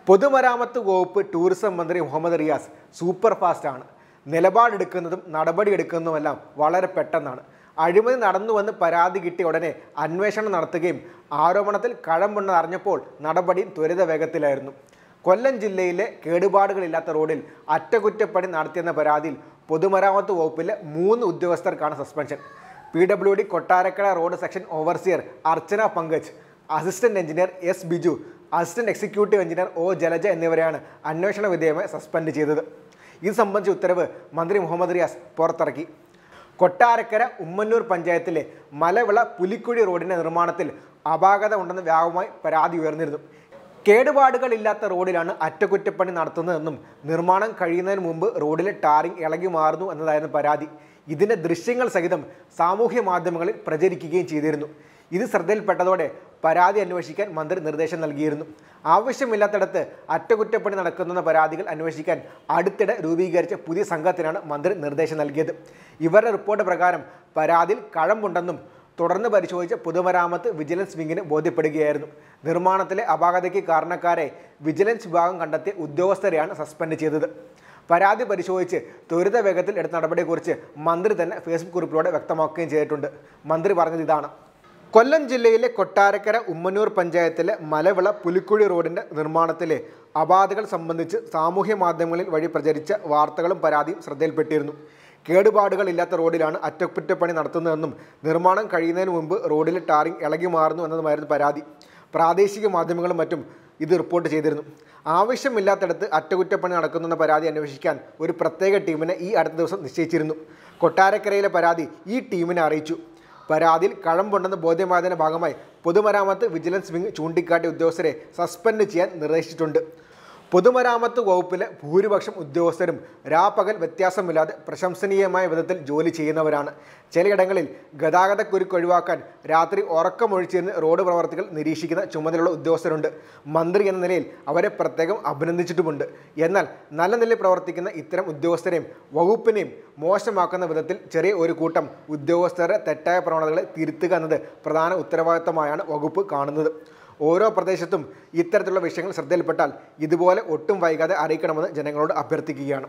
പൊതുമരാമത്ത് വകുപ്പ് ടൂറിസം മന്ത്രി മുഹമ്മദ് റിയാസ് സൂപ്പർ ഫാസ്റ്റ് ആണ് നിലപാടെടുക്കുന്നതും നടപടിയെടുക്കുന്നതുമെല്ലാം വളരെ പെട്ടെന്നാണ് അഴിമതി നടന്നുവെന്ന് പരാതി കിട്ടിയ ഉടനെ അന്വേഷണം നടത്തുകയും ആരോപണത്തിൽ കഴമ്പുണ്ടെന്ന് അറിഞ്ഞപ്പോൾ നടപടി ത്വരിത വേഗത്തിലായിരുന്നു കൊല്ലം ജില്ലയിലെ കേടുപാടുകളില്ലാത്ത റോഡിൽ അറ്റകുറ്റപ്പണി നടത്തിയെന്ന പരാതിയിൽ പൊതുമരാമത്ത് വകുപ്പിലെ മൂന്ന് ഉദ്യോഗസ്ഥർക്കാണ് suspension P W D Kottarakkara road section overseer Archana Pankaj assistant engineer S Biju assistant executive engineer O Jalaja എന്നിവരെയാണ് അന്വേഷണ വിധേയമായി സസ്പെൻഡ് ചെയ്തത് ഇത് സംബന്ധിച്ച ഉത്തരവ് മന്ത്രി മുഹമ്മദ് റിയാസ് പുറത്തിറക്കി കൊട്ടാരക്കര ഉമ്മന്നൂർ പഞ്ചായത്തിലെ മലവിള പുലിക്കുഴി റോഡിന്റെ നിർമ്മാണത്തിൽ അപാകത ഉണ്ടെന്ന് വ്യാപകമായി പരാതി ഉയർന്നിരുന്നു കേടുപാടുകളില്ലാത്ത റോഡിലാണ് അറ്റകുറ്റപ്പണി നടത്തുന്നതെന്നും നിർമ്മാണം കഴിയുന്നതിന് മുമ്പ് റോഡിലെ ടാറിംഗ് ഇളകി മാറുന്നു എന്നതായിരുന്നു പരാതി ഇതിന്റെ ദൃശ്യങ്ങൾ സഹിതം സാമൂഹ്യ മാധ്യമങ്ങളിൽ പ്രചരിക്കുകയും ചെയ്തിരുന്നു ഇത് ശ്രദ്ധയിൽപ്പെട്ടതോടെ പരാതി അന്വേഷിക്കാൻ മന്ത്രി നിർദ്ദേശം നൽകിയിരുന്നു ആവശ്യമില്ലാത്തിടത്ത് അറ്റകുറ്റപ്പണി നടക്കുന്ന പരാതികൾ അന്വേഷിക്കാൻ അടുത്തിടെ രൂപീകരിച്ച പുതിയ സംഘത്തിനാണ് മന്ത്രി നിർദ്ദേശം നൽകിയത് ഇവരുടെ റിപ്പോർട്ട് പ്രകാരം പരാതിയിൽ കഴമ്പുണ്ടെന്നും തുടർന്ന് പരിശോധിച്ച പൊതുമരാമത്ത് വിജിലൻസ് വിങ്ങിന് ബോധ്യപ്പെടുകയായിരുന്നു നിർമ്മാണത്തിലെ അപാകതയ്ക്ക് കാരണക്കാരെ വിജിലൻസ് വിഭാഗം കണ്ടെത്തിയ ഉദ്യോഗസ്ഥരെയാണ് സസ്പെൻഡ് ചെയ്തത് പരാതി പരിശോധിച്ച് ത്വരിത വേഗത്തിൽ എടുത്ത നടപടിയെക്കുറിച്ച് മന്ത്രി തന്നെ ഫേസ്ബുക്ക് കുറിപ്പിലൂടെ വ്യക്തമാക്കുകയും ചെയ്തിട്ടുണ്ട് മന്ത്രി പറഞ്ഞത് ഇതാണ് കൊല്ലം ജില്ലയിലെ കൊട്ടാരക്കര ഉമ്മന്നൂർ പഞ്ചായത്തിലെ മലവിള പുലിക്കുഴി റോഡിന്റെ നിർമ്മാണത്തിലെ അപാധകൾ സംബന്ധിച്ച് സാമൂഹ്യ മാധ്യമങ്ങളിൽ വഴി പ്രചരിച്ച വാർത്തകളും പരാതിയും ശ്രദ്ധയിൽപ്പെട്ടിരുന്നു കേടുപാടുകൾ ഇല്ലാത്ത റോഡിലാണ് അറ്റകുറ്റപ്പണി നടത്തുന്നതെന്നും നിർമ്മാണം കഴിയുന്നതിന് മുമ്പ് റോഡിലെ ടാറിംഗ് ഇളകി മാറുന്നു എന്നതുമായിരുന്നു പരാതി പ്രാദേശിക മാധ്യമങ്ങളും മറ്റും ഇത് റിപ്പോർട്ട് ചെയ്തിരുന്നു ആവശ്യമില്ലാത്തിടത്ത് അറ്റകുറ്റപ്പണി നടക്കുന്നെന്ന പരാതി അന്വേഷിക്കാൻ ഒരു പ്രത്യേക ടീമിനെ ഈ അടുത്ത ദിവസം നിശ്ചയിച്ചിരുന്നു കൊട്ടാരക്കരയിലെ പരാതി ഈ ടീമിനെ അറിയിച്ചു പരാതിയിൽ കഴമ്പുണ്ടെന്ന് ബോധ്യമായതിന്റെ ഭാഗമായി പൊതുമരാമത്ത് വിജിലൻസ് വിങ് ചൂണ്ടിക്കാട്ടിയ ഉദ്യോഗസ്ഥരെ സസ്പെൻഡ് ചെയ്യാൻ നിർദ്ദേശിച്ചിട്ടുണ്ട് പൊതുമരാമത്ത് വകുപ്പിലെ ഭൂരിപക്ഷം ഉദ്യോഗസ്ഥരും രാപ്പകൽ വ്യത്യാസമില്ലാതെ പ്രശംസനീയമായ വിധത്തിൽ ജോലി ചെയ്യുന്നവരാണ് ചിലയിടങ്ങളിൽ ഗതാഗതക്കുരുക്ക് ഒഴിവാക്കാൻ രാത്രി ഉറക്കമൊഴിച്ചിരുന്ന് റോഡ് പ്രവർത്തികൾ നിരീക്ഷിക്കുന്ന ചുമതലയുള്ള ഉദ്യോഗസ്ഥരുണ്ട് മന്ത്രി എന്ന നിലയിൽ അവരെ പ്രത്യേകം അഭിനന്ദിച്ചിട്ടുമുണ്ട് എന്നാൽ നല്ല നിലയിൽ പ്രവർത്തിക്കുന്ന ഇത്തരം ഉദ്യോഗസ്ഥരെയും വകുപ്പിനെയും മോശമാക്കുന്ന വിധത്തിൽ ചെറിയ ഒരു കൂട്ടം ഉദ്യോഗസ്ഥരുടെ തെറ്റായ പ്രവണതകളെ തിരുത്തുക എന്നത് പ്രധാന ഉത്തരവാദിത്തമായാണ് വകുപ്പ് കാണുന്നത് ഓരോ പ്രദേശത്തും ഇത്തരത്തിലുള്ള വിഷയങ്ങൾ ശ്രദ്ധയിൽപ്പെട്ടാൽ ഇതുപോലെ ഒട്ടും വൈകാതെ അറിയിക്കണമെന്ന് ജനങ്ങളോട് അഭ്യർത്ഥിക്കുകയാണ്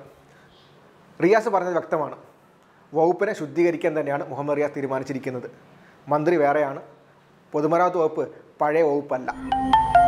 റിയാസ് പറഞ്ഞത് വ്യക്തമാണ് വകുപ്പിനെ ശുദ്ധീകരിക്കാൻ തന്നെയാണ് മുഹമ്മദ് റിയാസ് തീരുമാനിച്ചിരിക്കുന്നത് മന്ത്രി വേറെയാണ് പൊതുമരാമത്ത് വകുപ്പ് പഴയ വകുപ്പല്ല